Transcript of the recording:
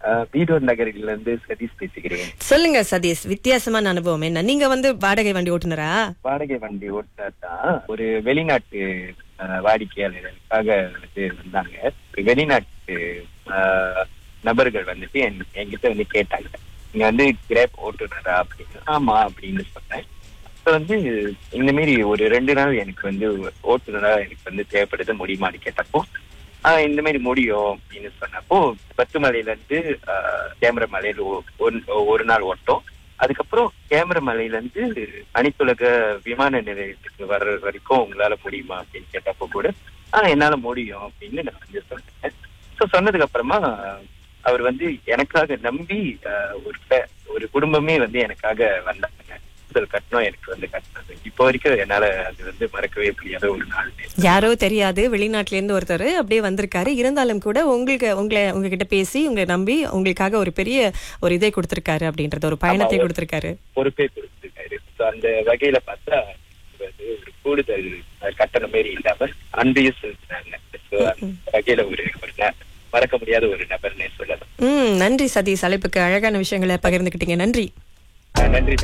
அஹ், பீடூர் நகரில இருந்து சதீஷ் பேசுகிறேன் சொல்லுங்க சதீஷ் வித்தியாசமான அனுபவம் என்ன நீங்க வந்து வாடகை வண்டி ஓட்டுனரா வாடகை வண்டி ஓட்டுனர் தான் ஒரு வெளிநாட்டு அஹ், வாடிக்கையாளர்களுக்காக வந்து வந்தாங்க ஒரு வெளிநாட்டு அஹ், நபர்கள் வந்துட்டு என்- என்கிட்ட வந்து கேட்டாங்க நீங்க வந்து கிரேப் ஓட்டுனரா அப்படின்னு ஆமா அப்படின்னு சொன்னேன் அப்ப வந்து இந்த மாரி ஒரு ரெண்டு நாள் எனக்கு வந்து ஓட்டுனரா எனக்கு வந்து தேவைப்படுது முடியுமான்னு கேட்டப்போ ஆஹ் இந்த மாதிரி முடியும் அப்படின்னு சொன்னப்போ பத்துமலையில இருந்து கேமரா மலையில ஒ- ஒரு- ஒரு நாள் ஓட்டோம் அதுக்கப்புறம் கேமரா மலையில இருந்து அனைத்துலக விமான நிலையத்துக்கு வர்ற வரைக்கும் உங்களால முடியுமா அப்படின்னு கேட்டப்போ கூட ஆஹ் என்னால முடியும் அப்படின்னு நான் வந்து சொன்னேன் ஸோ சொன்னதுக்கு அப்புறமா அவர் வந்து எனக்காக நம்பி ஆஹ் ஒரு fa- ஒரு குடும்பமே வந்து எனக்காக வந்தாங்க முதல் கட்டணம் எனக்கு வந்து கட்டினது இப்போ வரைக்கும் என்னால அது வந்து மறக்கவே முடியாத ஒரு நாள் யாரோ தெரியாது வெளிநாட்டுல இருந்து ஒருத்தர் அப்படியே வந்திருக்காரு இருந்தாலும் கூட உங்களுக்கு உங்களை உங்ககிட்ட பேசி உங்களை நம்பி உங்களுக்காக ஒரு பெரிய ஒரு இதை கொடுத்திருக்காரு அப்படின்றது ஒரு பயணத்தை ஆமா. கொடுத்திருக்காரு பொறுப்பே கொடுத்திருக்காரு ஸோ அந்த வகையில பார்த்தா இது வந்து ஒரு கூடுதல் அஹ், கட்டணம் மாரி இல்லாம அன்பையும் செலுத்தினாங்க ஸோ அந்த வகையில ஒரு ஒரு ந- மறக்க முடியாத ஒரு நபர்னே சொல்லலாம் ம் நன்றி சதீஷ் அழைப்புக்கு அழகான விஷயங்களை பகிர்ந்துக்கிட்டீங்க நன்றி அஹ், நன்றி